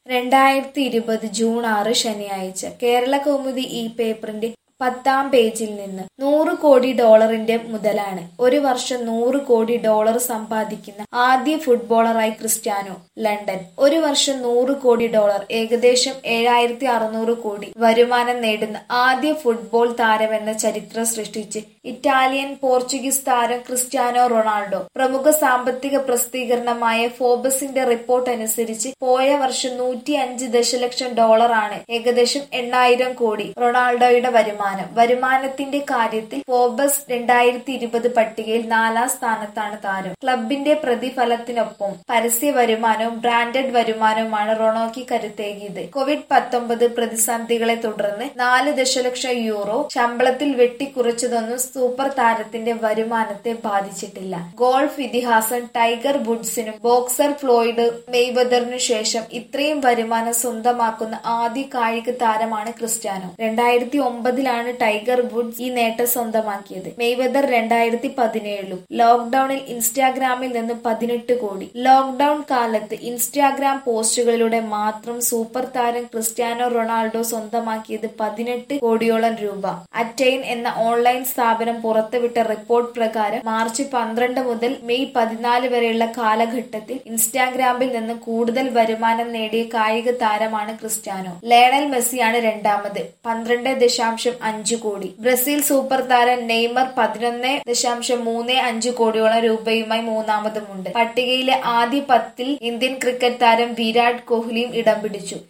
രണ്ടായിരത്തി ഇരുപത് ജൂൺ ആറ് ശനിയാഴ്ച കേരള കൗമുദി ഈ പേപ്പറിന്റെ പത്താം പേജിൽ നിന്ന് നൂറ് കോടി ഡോളറിന്റെ മുതലാണ് ഒരു വർഷം നൂറ് കോടി ഡോളർ സമ്പാദിക്കുന്ന ആദ്യ ഫുട്ബോളറായി ക്രിസ്ത്യാനോ ലണ്ടൻ ഒരു വർഷം നൂറ് കോടി ഡോളർ ഏകദേശം ഏഴായിരത്തി അറുന്നൂറ് കോടി വരുമാനം നേടുന്ന ആദ്യ ഫുട്ബോൾ താരമെന്ന ചരിത്രം സൃഷ്ടിച്ച് ഇറ്റാലിയൻ പോർച്ചുഗീസ് താരം ക്രിസ്ത്യാനോ റൊണാൾഡോ പ്രമുഖ സാമ്പത്തിക പ്രസിദ്ധീകരണമായ ഫോബസിന്റെ റിപ്പോർട്ട് അനുസരിച്ച് പോയ വർഷം നൂറ്റി അഞ്ച് ദശലക്ഷം ഡോളറാണ് ഏകദേശം എണ്ണായിരം കോടി റൊണാൾഡോയുടെ വരുമാനം വരുമാനത്തിന്റെ കാര്യത്തിൽ ഫോബസ് രണ്ടായിരത്തി ഇരുപത് പട്ടികയിൽ നാലാം സ്ഥാനത്താണ് താരം ക്ലബിന്റെ പ്രതിഫലത്തിനൊപ്പം പരസ്യ വരുമാനവും ബ്രാൻഡഡ് വരുമാനവുമാണ് റൊണോയ്ക്ക് കരുത്തേകിയത് കോവിഡ് പത്തൊമ്പത് പ്രതിസന്ധികളെ തുടർന്ന് നാല് ദശലക്ഷം യൂറോ ശമ്പളത്തിൽ വെട്ടിക്കുറച്ചതൊന്നും സൂപ്പർ താരത്തിന്റെ വരുമാനത്തെ ബാധിച്ചിട്ടില്ല ഗോൾഫ് ഇതിഹാസം ടൈഗർ വുഡ്സിനും ബോക്സർ ഫ്ലോയിഡ് മെയ്വദറിനു ശേഷം ഇത്രയും വരുമാനം സ്വന്തമാക്കുന്ന ആദ്യ കായിക താരമാണ് ക്രിസ്ത്യാനോ രണ്ടായിരത്തി ഒമ്പതിലാണ് ടൈഗർ വുഡ്സ് ഈ നേട്ടം സ്വന്തമാക്കിയത് മെയ്വദർ രണ്ടായിരത്തി പതിനേഴിലും ലോക്ഡൌണിൽ ഇൻസ്റ്റാഗ്രാമിൽ നിന്ന് പതിനെട്ട് കോടി ലോക്ഡൌൺ കാലത്ത് ഇൻസ്റ്റാഗ്രാം പോസ്റ്റുകളിലൂടെ മാത്രം സൂപ്പർ താരം ക്രിസ്ത്യാനോ റൊണാൾഡോ സ്വന്തമാക്കിയത് പതിനെട്ട് കോടിയോളം രൂപ അറ്റൈൻ എന്ന ഓൺലൈൻ സ്ഥാപനം പുറത്തുവിട്ട റിപ്പോർട്ട് പ്രകാരം മാർച്ച് പന്ത്രണ്ട് മുതൽ മെയ് പതിനാല് വരെയുള്ള കാലഘട്ടത്തിൽ ഇൻസ്റ്റാഗ്രാമിൽ നിന്ന് കൂടുതൽ വരുമാനം നേടിയ കായിക താരമാണ് ക്രിസ്ത്യാനോ ലയണൽ മെസ്സിയാണ് രണ്ടാമത് പന്ത്രണ്ട് ദശാംശം അഞ്ച് കോടി ബ്രസീൽ സൂപ്പർ താരം നെയ്മർ പതിനൊന്ന് ദശാംശം മൂന്ന് അഞ്ച് കോടിയോളം രൂപയുമായി മൂന്നാമതുമുണ്ട് പട്ടികയിലെ ആദ്യ പത്തിൽ ഇന്ത്യൻ ക്രിക്കറ്റ് താരം വിരാട് കോഹ്ലിയും ഇടം പിടിച്ചു